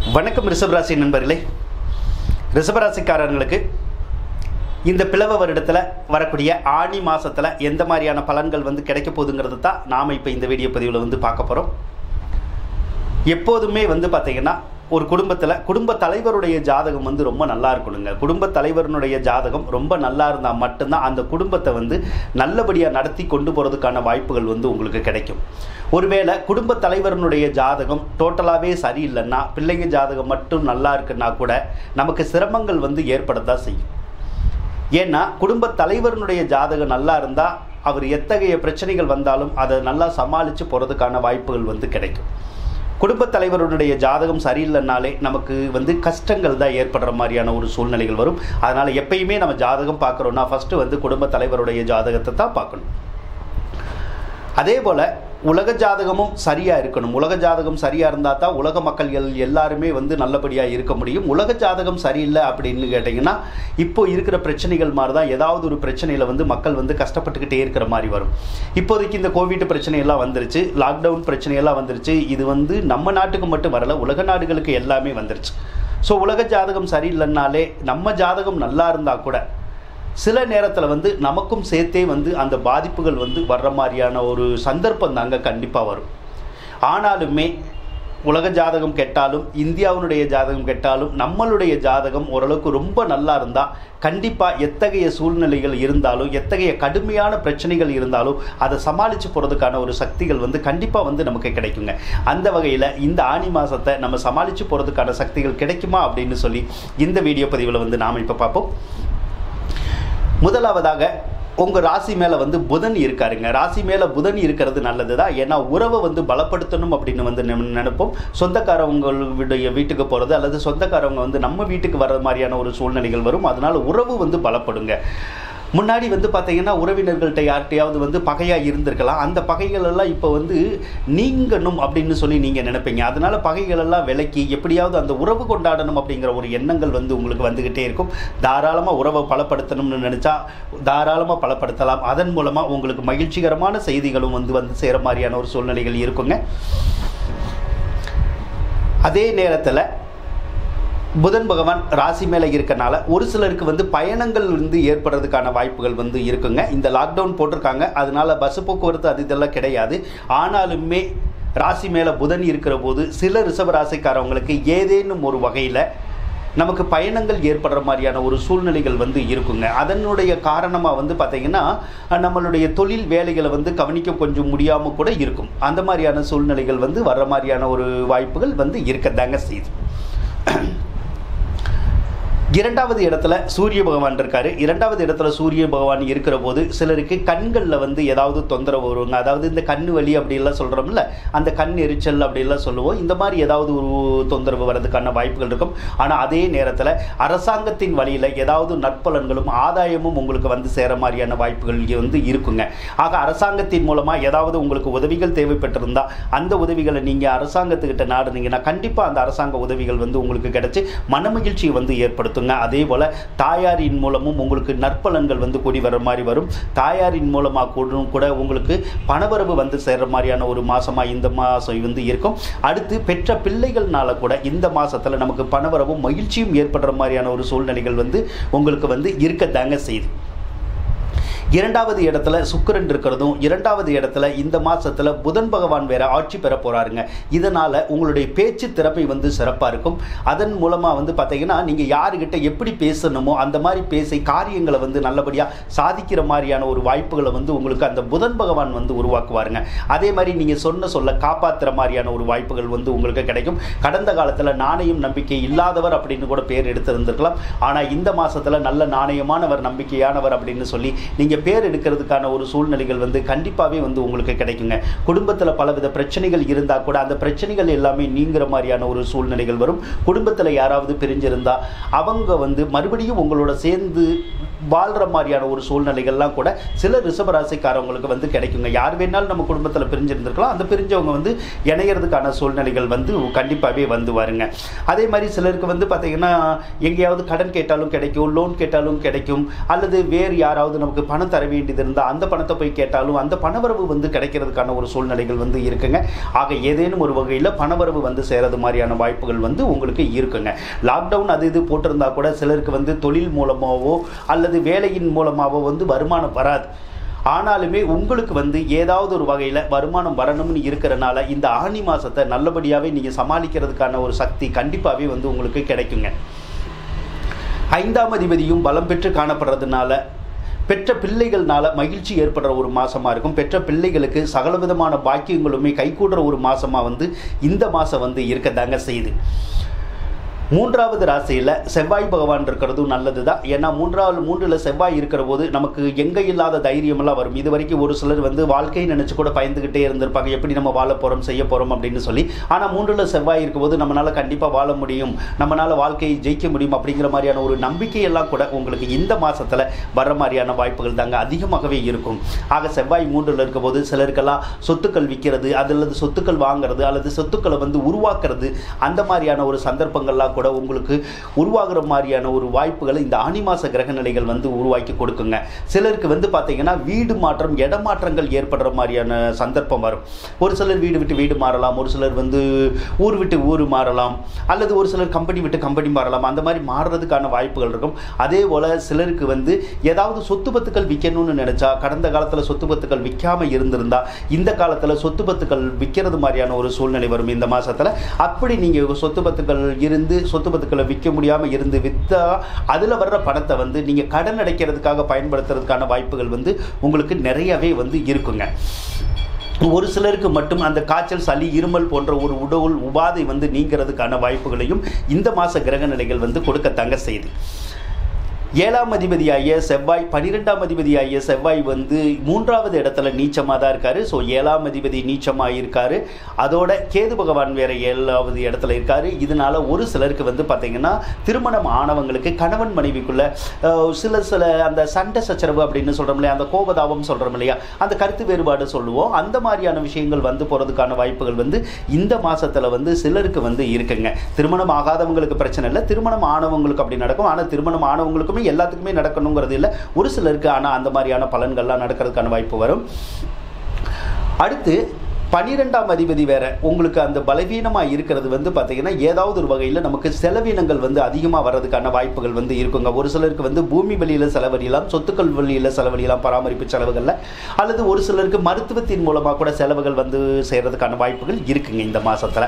வணக்கம் ரிஷபராசி நண்பர்களே ரிஷபராசிக்காரர்களுக்கு இந்த பிளவ வருடத்தில் வரக்கூடிய ஆணி மாதத்தில் எந்த மாதிரியான பலன்கள் வந்து கிடைக்க போகுதுங்கிறது தான் நாம் இப்போ இந்த வீடியோ பதிவில் வந்து பார்க்க போகிறோம் எப்போதுமே வந்து பார்த்திங்கன்னா ஒரு குடும்பத்தில் குடும்ப தலைவருடைய ஜாதகம் வந்து ரொம்ப நல்லா இருக்கணுங்க குடும்ப தலைவருடைய ஜாதகம் ரொம்ப நல்லா இருந்தால் மட்டும்தான் அந்த குடும்பத்தை வந்து நல்லபடியாக நடத்தி கொண்டு போகிறதுக்கான வாய்ப்புகள் வந்து உங்களுக்கு கிடைக்கும் ஒருவேளை குடும்ப தலைவரனுடைய ஜாதகம் டோட்டலாகவே சரியில்லைன்னா பிள்ளைங்க ஜாதகம் மட்டும் நல்லா இருக்குன்னா கூட நமக்கு சிரமங்கள் வந்து ஏற்படத்தான் செய்யும் ஏன்னா குடும்ப தலைவரனுடைய ஜாதகம் நல்லா இருந்தால் அவர் எத்தகைய பிரச்சனைகள் வந்தாலும் அதை நல்லா சமாளித்து போகிறதுக்கான வாய்ப்புகள் வந்து கிடைக்கும் குடும்பத் தலைவருடைய ஜாதகம் சரியில்லைனாலே நமக்கு வந்து கஷ்டங்கள் தான் ஏற்படுற மாதிரியான ஒரு சூழ்நிலைகள் வரும் அதனால் எப்பயுமே நம்ம ஜாதகம் பார்க்குறோன்னா ஃபஸ்ட்டு வந்து குடும்ப தலைவருடைய ஜாதகத்தை தான் பார்க்கணும் அதே போல் உலக ஜாதகமும் சரியாக இருக்கணும் உலக ஜாதகம் சரியாக இருந்தால் தான் உலக மக்கள்கள் எல்லாருமே வந்து நல்லபடியாக இருக்க முடியும் உலக ஜாதகம் சரியில்லை அப்படின்னு கேட்டிங்கன்னா இப்போ இருக்கிற பிரச்சனைகள் மாதிரி தான் ஏதாவது ஒரு பிரச்சனையில் வந்து மக்கள் வந்து கஷ்டப்பட்டுக்கிட்டே இருக்கிற மாதிரி வரும் இப்போதைக்கு இந்த கோவிட் பிரச்சனையெல்லாம் வந்துருச்சு லாக்டவுன் பிரச்சனையெல்லாம் வந்துருச்சு இது வந்து நம்ம நாட்டுக்கு மட்டும் வரல உலக நாடுகளுக்கு எல்லாமே வந்துருச்சு ஸோ உலக ஜாதகம் சரியில்லைன்னாலே நம்ம ஜாதகம் நல்லா இருந்தால் கூட சில நேரத்தில் வந்து நமக்கும் சேர்த்தே வந்து அந்த பாதிப்புகள் வந்து வர்ற மாதிரியான ஒரு சந்தர்ப்பம் தாங்க கண்டிப்பாக வரும் ஆனாலுமே உலக ஜாதகம் கெட்டாலும் இந்தியாவினுடைய ஜாதகம் கெட்டாலும் நம்மளுடைய ஜாதகம் ஓரளவுக்கு ரொம்ப நல்லா இருந்தால் கண்டிப்பாக எத்தகைய சூழ்நிலைகள் இருந்தாலும் எத்தகைய கடுமையான பிரச்சனைகள் இருந்தாலும் அதை சமாளித்து போகிறதுக்கான ஒரு சக்திகள் வந்து கண்டிப்பாக வந்து நமக்கு கிடைக்குங்க அந்த வகையில் இந்த ஆணி மாதத்தை நம்ம சமாளித்து போகிறதுக்கான சக்திகள் கிடைக்குமா அப்படின்னு சொல்லி இந்த வீடியோ பதிவில் வந்து நாம் இப்போ பார்ப்போம் முதலாவதாக உங்கள் ராசி மேலே வந்து புதன் இருக்காருங்க ராசி மேலே புதன் இருக்கிறது நல்லது தான் ஏன்னா உறவை வந்து பலப்படுத்தணும் அப்படின்னு வந்து நினை- நினைப்போம் சொந்தக்காரவங்களுடைய வீட்டுக்கு போகிறது அல்லது சொந்தக்காரவங்க வந்து நம்ம வீட்டுக்கு வர்ற மாதிரியான ஒரு சூழ்நிலைகள் வரும் அதனால் உறவு வந்து பலப்படுங்க முன்னாடி வந்து பார்த்தீங்கன்னா உறவினர்கள்ட்ட யார்கிட்டயாவது வந்து பகையாக இருந்திருக்கலாம் அந்த பகைகள் எல்லாம் இப்போ வந்து நீங்கணும் அப்படின்னு சொல்லி நீங்கள் நினைப்பீங்க அதனால பகைகள் எல்லாம் விலக்கி எப்படியாவது அந்த உறவு கொண்டாடணும் அப்படிங்கிற ஒரு எண்ணங்கள் வந்து உங்களுக்கு வந்துக்கிட்டே இருக்கும் தாராளமாக உறவை பலப்படுத்தணும்னு நினச்சா தாராளமாக பலப்படுத்தலாம் அதன் மூலமாக உங்களுக்கு மகிழ்ச்சிகரமான செய்திகளும் வந்து வந்து சேர மாதிரியான ஒரு சூழ்நிலைகள் இருக்குங்க அதே நேரத்தில் புதன் பகவான் ராசி மேலே இருக்கனால ஒரு சிலருக்கு வந்து பயணங்கள் வந்து ஏற்படுறதுக்கான வாய்ப்புகள் வந்து இருக்குங்க இந்த லாக்டவுன் போட்டிருக்காங்க அதனால பஸ் போக்குவரத்து அது இதெல்லாம் கிடையாது ஆனாலுமே ராசி மேலே புதன் இருக்கிற போது சில ரிஷப ராசிக்காரவங்களுக்கு ஏதேனும் ஒரு வகையில் நமக்கு பயணங்கள் ஏற்படுற மாதிரியான ஒரு சூழ்நிலைகள் வந்து இருக்குங்க அதனுடைய காரணமாக வந்து பார்த்திங்கன்னா நம்மளுடைய தொழில் வேலைகளை வந்து கவனிக்க கொஞ்சம் முடியாமல் கூட இருக்கும் அந்த மாதிரியான சூழ்நிலைகள் வந்து வர்ற மாதிரியான ஒரு வாய்ப்புகள் வந்து இருக்கத்தாங்க செய்யுது இரண்டாவது இடத்துல சூரிய பகவான் இருக்காரு இரண்டாவது இடத்துல சூரிய பகவான் இருக்கிற போது சிலருக்கு கண்களில் வந்து ஏதாவது தொந்தரவு வருவாங்க அதாவது இந்த கண்ணு வலி அப்படிலாம் சொல்கிறோம்ல அந்த கண் எரிச்சல் அப்படிலாம் சொல்லுவோம் இந்த மாதிரி ஏதாவது ஒரு தொந்தரவு வர்றதுக்கான வாய்ப்புகள் இருக்கும் ஆனால் அதே நேரத்தில் அரசாங்கத்தின் வழியில் ஏதாவது நற்பலன்களும் ஆதாயமும் உங்களுக்கு வந்து சேர மாதிரியான வாய்ப்புகள் இங்க வந்து இருக்குங்க ஆக அரசாங்கத்தின் மூலமாக ஏதாவது உங்களுக்கு உதவிகள் தேவைப்பட்டிருந்தா அந்த உதவிகளை நீங்கள் அரசாங்கத்துக்கிட்ட நாடுனீங்கன்னா கண்டிப்பாக அந்த அரசாங்க உதவிகள் வந்து உங்களுக்கு கிடைச்சி மனமகிழ்ச்சியை வந்து ஏற்படுத்துங்க அதே போல் தாயாரின் மூலமும் உங்களுக்கு நற்பலன்கள் வந்து கூடி வர மாதிரி வரும் தாயாரின் மூலமாக கூட கூட உங்களுக்கு பணவரவு வந்து சேர்ற மாதிரியான ஒரு மாதமாக இந்த மாதம் வந்து இருக்கும் அடுத்து பெற்ற பிள்ளைகள்னால கூட இந்த மாதத்தில் நமக்கு பணவரவும் மகிழ்ச்சியும் ஏற்படுற மாதிரியான ஒரு சூழ்நிலைகள் வந்து உங்களுக்கு வந்து இருக்கத்தாங்க செய்யுது இரண்டாவது இடத்துல சுக்கிரன் இருக்கிறதும் இரண்டாவது இடத்துல இந்த மாசத்துல புதன் பகவான் வேற ஆட்சி பெற போறாருங்க இதனால உங்களுடைய பேச்சு திறமை வந்து சிறப்பா இருக்கும் அதன் மூலமா வந்து பாத்தீங்கன்னா நீங்க யாருக்கிட்ட எப்படி பேசணுமோ அந்த மாதிரி பேசி காரியங்களை வந்து நல்லபடியா சாதிக்கிற மாதிரியான ஒரு வாய்ப்புகளை வந்து உங்களுக்கு அந்த புதன் பகவான் வந்து உருவாக்குவாருங்க அதே மாதிரி நீங்க சொன்ன சொல்ல காப்பாத்துற மாதிரியான ஒரு வாய்ப்புகள் வந்து உங்களுக்கு கிடைக்கும் கடந்த காலத்துல நாணயம் நம்பிக்கை இல்லாதவர் அப்படின்னு கூட பேர் எடுத்திருந்திருக்கலாம் ஆனா இந்த மாசத்துல நல்ல நாணயமானவர் நம்பிக்கையானவர் அப்படின்னு சொல்லி நீங்க பேர் எடுக்கிறதுக்கான ஒரு சூழ்நிலைகள் வந்து கண்டிப்பாகவே வந்து உங்களுக்கு கிடைக்குங்க குடும்பத்தில் பலவித பிரச்சனைகள் இருந்தால் கூட அந்த பிரச்சனைகள் எல்லாமே நீங்கிற மாதிரியான ஒரு சூழ்நிலைகள் வரும் குடும்பத்தில் யாராவது பிரிஞ்சிருந்தா அவங்க வந்து மறுபடியும் உங்களோட சேர்ந்து வாழ்கிற மாதிரியான ஒரு சூழ்நிலைகள்லாம் கூட சில ரிஷபராசிக்காரவங்களுக்கு வந்து கிடைக்குங்க யார் வேணாலும் நம்ம குடும்பத்தில் பிரிஞ்சிருந்திருக்கலாம் அந்த பிரிஞ்சவங்க வந்து இணையறதுக்கான சூழ்நிலைகள் வந்து கண்டிப்பாகவே வந்து வருங்க அதே மாதிரி சிலருக்கு வந்து பார்த்தீங்கன்னா எங்கேயாவது கடன் கேட்டாலும் கிடைக்கும் லோன் கேட்டாலும் கிடைக்கும் அல்லது வேறு யாராவது நமக்கு பணம் பணம் தர வேண்டியது இருந்தால் அந்த பணத்தை போய் கேட்டாலும் அந்த பணவரவு வந்து கிடைக்கிறதுக்கான ஒரு சூழ்நிலைகள் வந்து இருக்குங்க ஆக ஏதேனும் ஒரு வகையில் பணவரவு வந்து சேரது மாதிரியான வாய்ப்புகள் வந்து உங்களுக்கு இருக்குங்க லாக்டவுன் அது இது போட்டிருந்தா கூட சிலருக்கு வந்து தொழில் மூலமாகவோ அல்லது வேலையின் மூலமாகவோ வந்து வருமானம் வராது ஆனாலுமே உங்களுக்கு வந்து ஏதாவது ஒரு வகையில் வருமானம் வரணும்னு இருக்கிறனால இந்த ஆனி மாதத்தை நல்லபடியாகவே நீங்கள் சமாளிக்கிறதுக்கான ஒரு சக்தி கண்டிப்பாகவே வந்து உங்களுக்கு கிடைக்குங்க ஐந்தாம் அதிபதியும் பலம் பெற்று காணப்படுறதுனால பெற்ற பிள்ளைகள்னால மகிழ்ச்சி ஏற்படுற ஒரு மாசமா இருக்கும் பெற்ற பிள்ளைகளுக்கு சகல விதமான பாக்கியங்களுமே கைகூடுற ஒரு மாசமா வந்து இந்த மாசம் வந்து இருக்கதாங்க செய்யுது மூன்றாவது ராசியில் செவ்வாய் பகவான் இருக்கிறதும் நல்லது தான் ஏன்னா மூன்றாவது மூன்றில் செவ்வாய் இருக்கிற போது நமக்கு எங்கே இல்லாத தைரியமெல்லாம் வரும் இது வரைக்கும் ஒரு சிலர் வந்து வாழ்க்கையை நினச்சி கூட பயந்துக்கிட்டே இருந்திருப்பாங்க எப்படி நம்ம வாழ போகிறோம் செய்ய போகிறோம் அப்படின்னு சொல்லி ஆனால் மூன்றில் செவ்வாய் இருக்கும்போது நம்மளால் கண்டிப்பாக வாழ முடியும் நம்மளால் வாழ்க்கையை ஜெயிக்க முடியும் அப்படிங்கிற மாதிரியான ஒரு நம்பிக்கையெல்லாம் கூட உங்களுக்கு இந்த மாதத்தில் வர்ற மாதிரியான வாய்ப்புகள் தாங்க அதிகமாகவே இருக்கும் ஆக செவ்வாய் மூன்றில் இருக்கும்போது சிலருக்கெல்லாம் சொத்துக்கள் விற்கிறது அது அல்லது சொத்துக்கள் வாங்குறது அல்லது சொத்துக்களை வந்து உருவாக்குறது அந்த மாதிரியான ஒரு சந்தர்ப்பங்கள்லாம் கூட உங்களுக்கு உருவாகிற மாதிரியான ஒரு வாய்ப்புகளை இந்த ஆனி மாச கிரக நிலைகள் வந்து உருவாக்கி கொடுக்குங்க சிலருக்கு வந்து பார்த்தீங்கன்னா வீடு மாற்றம் இடமாற்றங்கள் ஏற்படுற மாதிரியான சந்தர்ப்பம் வரும் ஒரு சிலர் வீடு விட்டு வீடு மாறலாம் ஒரு சிலர் வந்து ஊர் விட்டு ஊர் மாறலாம் அல்லது ஒரு சிலர் கம்பெனி விட்டு கம்பெனி மாறலாம் அந்த மாதிரி மாறுறதுக்கான வாய்ப்புகள் இருக்கும் அதே போல் சிலருக்கு வந்து ஏதாவது சொத்து பத்துக்கள் விற்கணும்னு நினச்சா கடந்த காலத்தில் சொத்து பத்துக்கள் விற்காம இருந்திருந்தா இந்த காலத்தில் சொத்து பத்துக்கள் விற்கிறது மாதிரியான ஒரு சூழ்நிலை வரும் இந்த மாதத்தில் அப்படி நீங்கள் சொத்து பத்துக்கள் இருந்து சொத்து பத்துக்களை விற்க முடியாமல் இருந்து விற்றா அதில் வர்ற பணத்தை வந்து நீங்கள் கடன் அடைக்கிறதுக்காக பயன்படுத்துறதுக்கான வாய்ப்புகள் வந்து உங்களுக்கு நிறையவே வந்து இருக்குங்க ஒரு சிலருக்கு மட்டும் அந்த காய்ச்சல் சளி இருமல் போன்ற ஒரு உடல் உபாதை வந்து நீங்கிறதுக்கான வாய்ப்புகளையும் இந்த மாத கிரக நிலைகள் வந்து கொடுக்கத்தாங்க செய்யுது ஏழாம் அதிபதியாகிய செவ்வாய் பன்னிரெண்டாம் அதிபதியாகிய செவ்வாய் வந்து மூன்றாவது இடத்துல நீச்சமாக தான் இருக்காரு ஸோ ஏழாம் அதிபதி நீச்சமாக இருக்காரு அதோட கேது பகவான் வேற ஏழாவது இடத்துல இருக்காரு இதனால ஒரு சிலருக்கு வந்து பார்த்தீங்கன்னா திருமணம் ஆனவங்களுக்கு கணவன் மனைவிக்குள்ள அஹ், சில சில அந்த சண்டை சச்சரவு அப்படின்னு சொல்கிறோம் இல்லையா அந்த கோபதாபம் சொல்கிறோம் இல்லையா அந்த கருத்து வேறுபாடு சொல்லுவோம் அந்த மாதிரியான விஷயங்கள் வந்து போகிறதுக்கான வாய்ப்புகள் வந்து இந்த மாசத்துல வந்து சிலருக்கு வந்து இருக்குங்க திருமணம் ஆகாதவங்களுக்கு பிரச்சனை இல்லை திருமணம் ஆனவங்களுக்கு அப்படி நடக்கும் ஆனால் திருமணம் ஆனவங்களுக்குமே எல்லாத்துக்குமே நடக்கணுங்கிறது இல்லை ஒரு சிலருக்கு ஆனால் அந்த மாதிரியான பலன்கள்லாம் நடக்கிறதுக்கான வாய்ப்பு வரும் அடுத்து பனிரெண்டாம் அதிபதி வேற உங்களுக்கு அந்த பலவீனமாக இருக்கிறது வந்து பார்த்தீங்கன்னா ஏதாவது ஒரு வகையில் நமக்கு செலவினங்கள் வந்து அதிகமாக வர்றதுக்கான வாய்ப்புகள் வந்து இருக்குங்க ஒரு சிலருக்கு வந்து பூமி வழியில் செலவழியலாம் சொத்துக்கள் வழியில் செலவழியலாம் பராமரிப்பு செலவுகளில் அல்லது ஒரு சிலருக்கு மருத்துவத்தின் மூலமாக கூட செலவுகள் வந்து செய்கிறதுக்கான வாய்ப்புகள் இருக்குங்க இந்த மாதத்தில்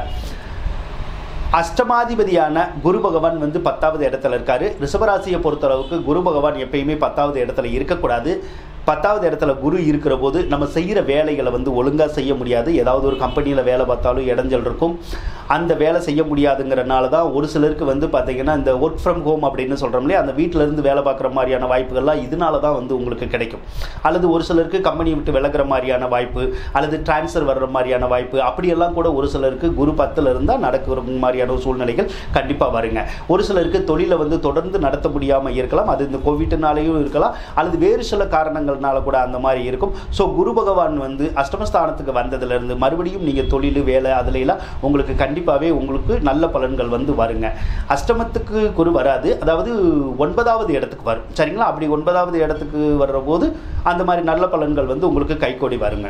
அஷ்டமாதிபதியான குரு பகவான் வந்து பத்தாவது இடத்துல இருக்காரு ரிஷபராசியை பொறுத்தளவுக்கு குரு பகவான் எப்பயுமே பத்தாவது இடத்துல இருக்கக்கூடாது பத்தாவது இடத்துல குரு இருக்கிற போது நம்ம செய்கிற வேலைகளை வந்து ஒழுங்காக செய்ய முடியாது ஏதாவது ஒரு கம்பெனியில் வேலை பார்த்தாலும் இடைஞ்சல் இருக்கும் அந்த வேலை செய்ய முடியாதுங்கிறனால தான் ஒரு சிலருக்கு வந்து பார்த்தீங்கன்னா இந்த ஒர்க் ஃப்ரம் ஹோம் அப்படின்னு சொல்கிறோம் இல்லையா அந்த வீட்டில இருந்து வேலை பார்க்குற மாதிரியான வாய்ப்புகள்லாம் இதனால தான் வந்து உங்களுக்கு கிடைக்கும் அல்லது ஒரு சிலருக்கு கம்பெனி விட்டு விலகுற மாதிரியான வாய்ப்பு அல்லது டிரான்ஸ்ஃபர் வர்ற மாதிரியான வாய்ப்பு அப்படியெல்லாம் கூட ஒரு சிலருக்கு குரு பத்தில் இருந்தால் நடக்கிற மாதிரியான ஒரு சூழ்நிலைகள் கண்டிப்பாக வருங்க ஒரு சிலருக்கு தொழிலை வந்து தொடர்ந்து நடத்த முடியாமல் இருக்கலாம் அது இந்த கோவிட்னாலேயும் இருக்கலாம் அல்லது வேறு சில காரணங்கள்னால கூட அந்த மாதிரி இருக்கும் ஸோ குரு பகவான் வந்து அஷ்டமஸ்தானத்துக்கு வந்ததுலேருந்து மறுபடியும் நீங்கள் தொழில் வேலை அதுல எல்லாம் உங்களுக்கு கண்டிப்பாகவே உங்களுக்கு நல்ல பலன்கள் வந்து வருங்க அஷ்டமத்துக்கு குரு வராது அதாவது ஒன்பதாவது இடத்துக்கு வரும் சரிங்களா அப்படி ஒன்பதாவது இடத்துக்கு வர்ற போது அந்த மாதிரி நல்ல பலன்கள் வந்து உங்களுக்கு கைகூடி வருங்க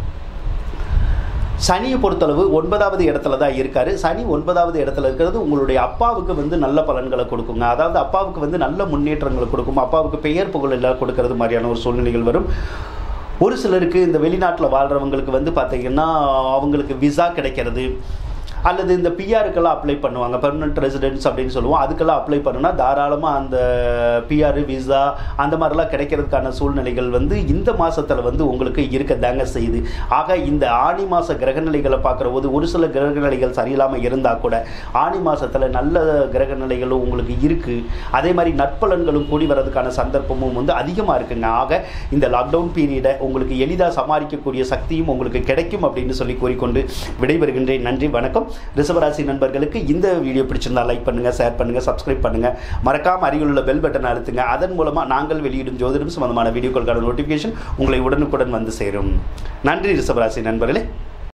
சனியை பொறுத்தளவு ஒன்பதாவது இடத்துல தான் இருக்காரு சனி ஒன்பதாவது இடத்துல இருக்கிறது உங்களுடைய அப்பாவுக்கு வந்து நல்ல பலன்களை கொடுக்குங்க அதாவது அப்பாவுக்கு வந்து நல்ல முன்னேற்றங்களை கொடுக்கும் அப்பாவுக்கு பெயர் புகழ் எல்லாம் கொடுக்கறது மாதிரியான ஒரு சூழ்நிலைகள் வரும் ஒரு சிலருக்கு இந்த வெளிநாட்டில் வாழ்கிறவங்களுக்கு வந்து பார்த்தீங்கன்னா அவங்களுக்கு விசா கிடைக்கிறது அல்லது இந்த பிஆருக்கெல்லாம் அப்ளை பண்ணுவாங்க பெர்மனன்ட் ரெசிடென்ஸ் அப்படின்னு சொல்லுவோம் அதுக்கெல்லாம் அப்ளை பண்ணுனா தாராளமாக அந்த பிஆர் விசா அந்த மாதிரிலாம் கிடைக்கிறதுக்கான சூழ்நிலைகள் வந்து இந்த மாதத்தில் வந்து உங்களுக்கு இருக்க தாங்க செய்யுது ஆக இந்த ஆணி மாத கிரகநிலைகளை பார்க்குற போது ஒரு சில கிரகநிலைகள் சரியில்லாமல் இருந்தால் கூட ஆணி மாதத்தில் நல்ல கிரகநிலைகளும் உங்களுக்கு இருக்குது அதே மாதிரி நற்பலன்களும் கூடி வரதுக்கான சந்தர்ப்பமும் வந்து அதிகமாக இருக்குங்க ஆக இந்த லாக்டவுன் பீரியடை உங்களுக்கு எளிதாக சமாளிக்கக்கூடிய சக்தியும் உங்களுக்கு கிடைக்கும் அப்படின்னு சொல்லி கூறிக்கொண்டு விடைபெறுகின்றேன் நன்றி வணக்கம் ரிசவராசி நண்பர்களுக்கு இந்த வீடியோ பிடிச்சிருந்தா லைக் பண்ணுங்கள் ஷேர் பண்ணுங்கள் சப்ஸ்கிரைப் பண்ணுங்கள் மறக்காம அருகில் உள்ள பெல் பட்டன் அழுத்துங்க அதன் மூலமாக நாங்கள் வெளியிடும் ஜோதிடம் சம்பந்தமான வீடியோக்களுக்கான நோட்டிஃபிகேஷன் உங்களை உடனுக்குடன் வந்து சேரும் நன்றி ரிசவராசி நண்பர்களே